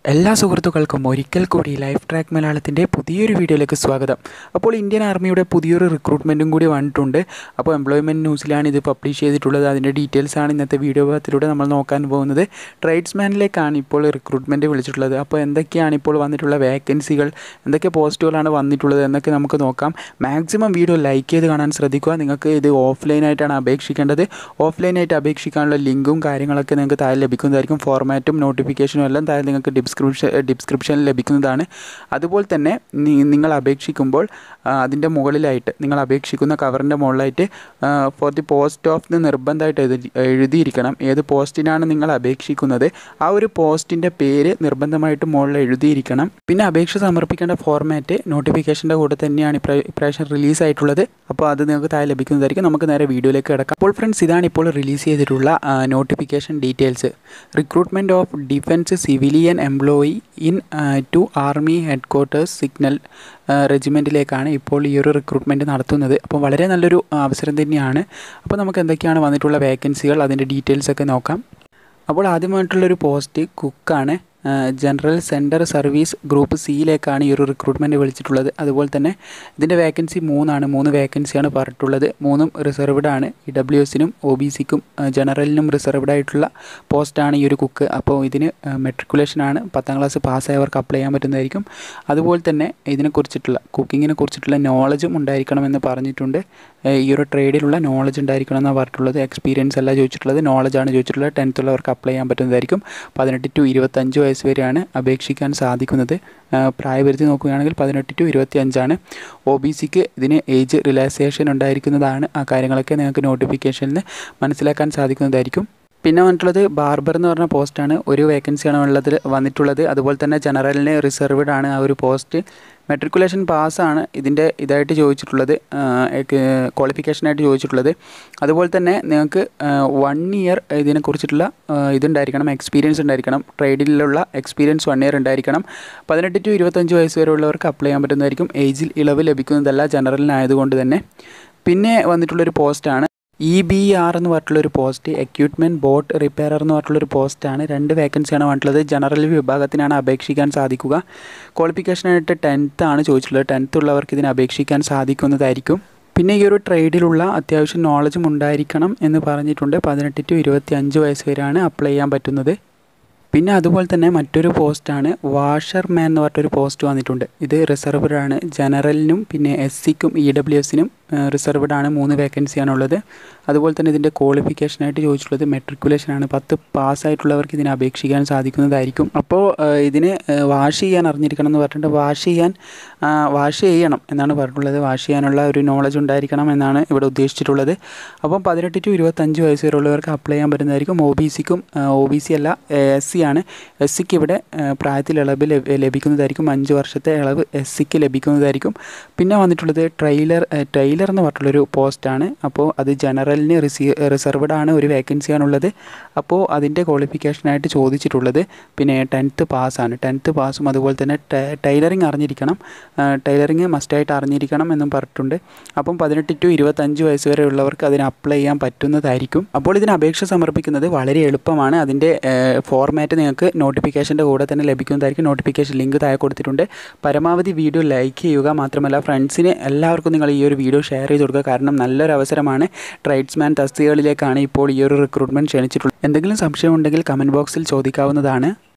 എല്ലാ സുഹൃത്തുക്കൾക്കും ഒരിക്കൽ കൂടി ലൈഫ് ട്രാക്ക് മലയാളത്തിൻ്റെ പുതിയൊരു വീഡിയോയിലേക്ക് സ്വാഗതം അപ്പോൾ ഇന്ത്യൻ ആർമിയുടെ പുതിയൊരു റിക്രൂട്ട്മെൻറ്റും കൂടി വന്നിട്ടുണ്ട് അപ്പോൾ എംപ്ലോയ്മെൻറ്റ് ന്യൂസിലാണ് ഇത് പബ്ലിഷ് ചെയ്തിട്ടുള്ളത് അതിൻ്റെ ഡീറ്റെയിൽസ് ആണ് ഇന്നത്തെ വീഡിയോ ഭാഗത്തിലൂടെ നമ്മൾ നോക്കാൻ പോകുന്നത് ട്രേഡ്സ്മാനിലേക്കാണ് ഇപ്പോൾ റിക്രൂട്ട്മെൻറ്റ് വിളിച്ചിട്ടുള്ളത് അപ്പോൾ എന്തൊക്കെയാണ് ഇപ്പോൾ വന്നിട്ടുള്ള വേക്കൻസികൾ എന്തൊക്കെ പോസ്റ്റുകളാണ് വന്നിട്ടുള്ളത് എന്നൊക്കെ നമുക്ക് നോക്കാം മാക്സിമം വീഡിയോ ലൈക്ക് ചെയ്ത് കാണാൻ ശ്രദ്ധിക്കുക നിങ്ങൾക്ക് ഇത് ഓഫ്ലൈനായിട്ടാണ് അപേക്ഷിക്കേണ്ടത് ഓഫ്ലൈനായിട്ട് അപേക്ഷിക്കാനുള്ള ലിങ്കും കാര്യങ്ങളൊക്കെ നിങ്ങൾക്ക് താഴെ ലഭിക്കുന്നതായിരിക്കും ഫോർമാറ്റും നോട്ടിഫിക്കേഷനും എല്ലാം താഴെ നിങ്ങൾക്ക് ഡിസ്ക്രിപ്ഷൻ ഡിസ്ക്രിപ്ഷനിൽ ലഭിക്കുന്നതാണ് അതുപോലെ തന്നെ നി- നിങ്ങൾ അപേക്ഷിക്കുമ്പോൾ ആ, അതിൻ്റെ മുകളിലായിട്ട് നിങ്ങൾ അപേക്ഷിക്കുന്ന കവറിൻ്റെ മുകളിലായിട്ട് for the post of the നിർബന്ധമായിട്ട് എഴുതി എഴുതിയിരിക്കണം ഏത് പോസ്റ്റിനാണ് നിങ്ങൾ അപേക്ഷിക്കുന്നത് ആ ഒരു പോസ്റ്റിൻ്റെ പേര് നിർബന്ധമായിട്ട് മുകളിൽ എഴുതിയിരിക്കണം പിന്നെ അപേക്ഷ സമർപ്പിക്കേണ്ട ഫോർമാറ്റ് നോട്ടിഫിക്കേഷൻ്റെ കൂടെ തന്നെയാണ് ഇപ്രാ- ഇപ്രാവശ്യം റിലീസ് ആയിട്ടുള്ളത് അപ്പോൾ അത് നിങ്ങൾക്ക് താഴെ ലഭിക്കുന്നതായിരിക്കും നമുക്ക് നേരെ വീഡിയോയിലേക്ക് കിടക്കാം അപ്പോൾ ഫ്രണ്ട്സ് ഇതാണ് ഇപ്പോൾ റിലീസ് ചെയ്തിട്ടുള്ള notification details recruitment of defence civilian employee in to army headquarters signal റെജിമെൻറ്റിലേക്കാണ് ഇപ്പോൾ ഈ ഒരു റിക്രൂട്ട്മെൻറ്റ് നടത്തുന്നത് അപ്പോൾ വളരെ നല്ലൊരു ആ, അവസരം തന്നെയാണ് അപ്പോൾ നമുക്ക് എന്തൊക്കെയാണ് വന്നിട്ടുള്ള വേക്കൻസികൾ അതിൻ്റെ ഡീറ്റെയിൽസ് ഒക്കെ നോക്കാം അപ്പോൾ ആദ്യമായിട്ടുള്ളൊരു പോസ്റ്റ് കുക്കാണ് ജനറൽ സെൻറ്റർ സർവീസ് ഗ്രൂപ്പ് സിയിലേക്കാണ് ഈ ഒരു റിക്രൂട്ട്മെൻറ്റ് വിളിച്ചിട്ടുള്ളത് അതുപോലെ തന്നെ ഇതിൻ്റെ വേക്കൻസി മൂന്നാണ് മൂന്ന് വേക്കൻസിയാണ് പറഞ്ഞിട്ടുള്ളത് മൂന്നും റിസർവ്ഡ് ആണ് ഇ ഡബ്ല്യു എസിനും ഒ ബി സിക്കും ജനറലിനും റിസർവ്ഡ് ആയിട്ടുള്ള പോസ്റ്റാണ് ഈ ഒരു കുക്ക് അപ്പോൾ ഇതിന് മെട്രിക്കുലേഷനാണ് പത്താം ക്ലാസ് പാസ്സായവർക്ക് അപ്ലൈ ചെയ്യാൻ പറ്റുന്നതായിരിക്കും അതുപോലെ തന്നെ ഇതിനെക്കുറിച്ചിട്ടുള്ള കുക്കിങ്ങിനെ കുറിച്ചിട്ടുള്ള നോളജും ഉണ്ടായിരിക്കണമെന്ന് പറഞ്ഞിട്ടുണ്ട് ഏഹ് ഈ ഒരു ട്രേഡിലുള്ള നോളജ് ഉണ്ടായിരിക്കണം എന്നാണ് പറഞ്ഞിട്ടുള്ളത് എക്സ്പീരിയൻസ് അല്ല ചോദിച്ചിട്ടുള്ളത് നോളജാണ് ചോദിച്ചിട്ടുള്ളത് ടെൻത്ത് ഉള്ളവർക്ക് അപ്ലൈ ചെയ്യാൻ പറ്റുന്നതായിരിക്കും പതിനെട്ട് ടു ഇരുപത്തഞ്ച് വയസ്സ് വരെയാണ് അപേക്ഷിക്കാൻ സാധിക്കുന്നത് ഏഹ് പ്രായപരിധി നോക്കുകയാണെങ്കിൽ പതിനെട്ട് ടു ഇരുപത്തി അഞ്ചാണ് ഒ ബി സിക്ക് ഇതിന് ഏജ് റിലാക്സേഷൻ ഉണ്ടായിരിക്കുന്നതാണ് ആ കാര്യങ്ങളൊക്കെ നിങ്ങൾക്ക് നോട്ടിഫിക്കേഷനിൽ നിന്ന് മനസ്സിലാക്കാൻ സാധിക്കുന്നതായിരിക്കും പിന്നെ വന്നിട്ടുള്ളത് ബാർബർ എന്ന് പറഞ്ഞ പോസ്റ്റാണ് ഒരു വേക്കൻസിയാണ് ഉള്ളത് വന്നിട്ടുള്ളത് അതുപോലെ തന്നെ ജനറലിന് റിസർവ്ഡ് ആണ് ആ ഒരു പോസ്റ്റ് മെട്രിക്കുലേഷൻ പാസ്സാണ് ഇതിൻ്റെ ഇതായിട്ട് ചോദിച്ചിട്ടുള്ളത് ക്വാളിഫിക്കേഷനായിട്ട് ചോദിച്ചിട്ടുള്ളത് അതുപോലെ തന്നെ നിങ്ങൾക്ക് വൺ ഇയർ ഇതിനെക്കുറിച്ചിട്ടുള്ള ആ, ഇതുണ്ടായിരിക്കണം എക്സ്പീരിയൻസ് ഉണ്ടായിരിക്കണം ട്രേഡിലുള്ള എക്സ്പീരിയൻസ് വൺ ഇയർ ഉണ്ടായിരിക്കണം പതിനെട്ട് ടു ഇരുപത്തഞ്ച് വയസ്സ് വരെ ഉള്ളവർക്ക് അപ്ലൈ ചെയ്യാൻ പറ്റുന്നതായിരിക്കും ഏജിൽ ഇളവ് ലഭിക്കുന്നതല്ല ജനറലിനായതുകൊണ്ട് തന്നെ പിന്നെ വന്നിട്ടുള്ളൊരു പോസ്റ്റാണ് ഇ ബി ആർ എന്ന് പറഞ്ഞിട്ടുള്ളൊരു പോസ്റ്റ് എക്യൂപ്മെൻറ്റ് ബോട്ട് റിപ്പയറർ എന്ന് പറഞ്ഞിട്ടുള്ളൊരു പോസ്റ്റാണ് രണ്ട് വേക്കൻസിയാണ് വന്നിട്ടുള്ളത് ജനറൽ വിഭാഗത്തിനാണ് അപേക്ഷിക്കാൻ സാധിക്കുക ക്വാളിഫിക്കേഷനായിട്ട് ടെൻത്ത് ആണ് ചോദിച്ചിട്ടുള്ളത് ടെൻത്ത് ഉള്ളവർക്ക് ഇതിന് അപേക്ഷിക്കാൻ സാധിക്കുന്നതായിരിക്കും പിന്നെ ഈ ഒരു ട്രേഡിലുള്ള അത്യാവശ്യം നോളജും ഉണ്ടായിരിക്കണം എന്ന് പറഞ്ഞിട്ടുണ്ട് പതിനെട്ട് ടു ഇരുപത്തി അഞ്ച് വയസ്സ് വരെയാണ് അപ്ലൈ ചെയ്യാൻ പറ്റുന്നത് പിന്നെ അതുപോലെ തന്നെ മറ്റൊരു പോസ്റ്റാണ് വാഷർമാൻ എന്ന് പറഞ്ഞിട്ടൊരു പോസ്റ്റ് വന്നിട്ടുണ്ട് ഇത് റിസർവ്ഡ് ആണ് ജനറലിനും പിന്നെ എസ് സിക്കും ഇ ഡബ്ല്യു എസിനും റിസർവ്ഡ് ആണ് മൂന്ന് വേക്കൻസിയാണുള്ളത് അതുപോലെ തന്നെ ഇതിൻ്റെ ക്വാളിഫിക്കേഷനായിട്ട് ചോദിച്ചിട്ടുള്ളത് മെട്രിക്കുലേഷനാണ് പത്ത് പാസ്സായിട്ടുള്ളവർക്ക് ഇതിന് അപേക്ഷിക്കാൻ സാധിക്കുന്നതായിരിക്കും അപ്പോൾ ഇതിന് വാഷ് ചെയ്യാൻ അറിഞ്ഞിരിക്കണം എന്ന് പറഞ്ഞിട്ട് വാഷ് ചെയ്യാൻ വാഷ് ചെയ്യണം എന്നാണ് പറഞ്ഞിട്ടുള്ളത് വാഷ് ചെയ്യാനുള്ള ഒരു നോളജ് ഉണ്ടായിരിക്കണം എന്നാണ് ഇവിടെ ഉദ്ദേശിച്ചിട്ടുള്ളത് അപ്പം പതിനെട്ട് ടു ഇരുപത്തഞ്ച് വയസ്സ് വരെയുള്ളവർക്ക് അപ്ലൈ ചെയ്യാൻ പറ്റുന്നതായിരിക്കും ഒ ബി സിക്കും ഒ ബി സി അല്ല എസ് സി ആണ് എസ് സിക്ക് ഇവിടെ ആ, പ്രായത്തിൽ ഇളവ് ലഭ- ലഭിക്കുന്നതായിരിക്കും അഞ്ച് വർഷത്തെ ഇളവ് എസ് സിക്ക് ലഭിക്കുന്നതായിരിക്കും പിന്നെ വന്നിട്ടുള്ളത് ട്രെയിലർ ട്രെയിലർ എന്ന് പറഞ്ഞിട്ടുള്ളൊരു പോസ്റ്റാണ് അപ്പോൾ അത് ജനറലിന് റിസീ റിസർവ്ഡ് ആണ് ഒരു വേക്കൻസിയാണുള്ളത് അപ്പോൾ അതിൻ്റെ ക്വാളിഫിക്കേഷനായിട്ട് ചോദിച്ചിട്ടുള്ളത് പിന്നെ ടെൻത്ത് പാസ്സാണ് ടെൻത്ത് പാസ്സും അതുപോലെ തന്നെ ടൈലറിങ് അറിഞ്ഞിരിക്കണം ടൈലറിങ് മസ്റ്റായിട്ട് അറിഞ്ഞിരിക്കണം എന്നും പറഞ്ഞിട്ടുണ്ട് അപ്പം പതിനെട്ട് ടു ഇരുപത്തഞ്ച് വയസ്സ് വരെ ഉള്ളവർക്ക് അതിന് അപ്ലൈ ചെയ്യാൻ പറ്റുന്നതായിരിക്കും അപ്പോൾ ഇതിന് അപേക്ഷ സമർപ്പിക്കുന്നത് വളരെ എളുപ്പമാണ് അതിൻ്റെ ഫോർമാറ്റ് നിങ്ങൾക്ക് നോട്ടിഫിക്കേഷൻ്റെ കൂടെ തന്നെ ലഭിക്കുന്നതായിരിക്കും നോട്ടിഫിക്കേഷൻ ലിങ്ക് താഴെ കൊടുത്തിട്ടുണ്ട് പരമാവധി വീഡിയോ ലൈക്ക് ചെയ്യുക മാത്രമല്ല ഫ്രണ്ട്സിന് എല്ലാവർക്കും നിങ്ങൾ ഈ ഒരു വീഡിയോ ഷെയർ ചെയ്ത് കൊടുക്കുക കാരണം നല്ലൊരു അവസരമാണ് ട്രേഡ്സ്മാൻ തസ്തികകളിലേക്കാണ് ഇപ്പോൾ ഈ ഒരു റിക്രൂട്ട്മെൻറ്റ് ക്ഷണിച്ചിട്ടുള്ളത് എന്തെങ്കിലും സംശയം ഉണ്ടെങ്കിൽ കമൻറ്റ് ബോക്സിൽ ചോദിക്കാവുന്നതാണ്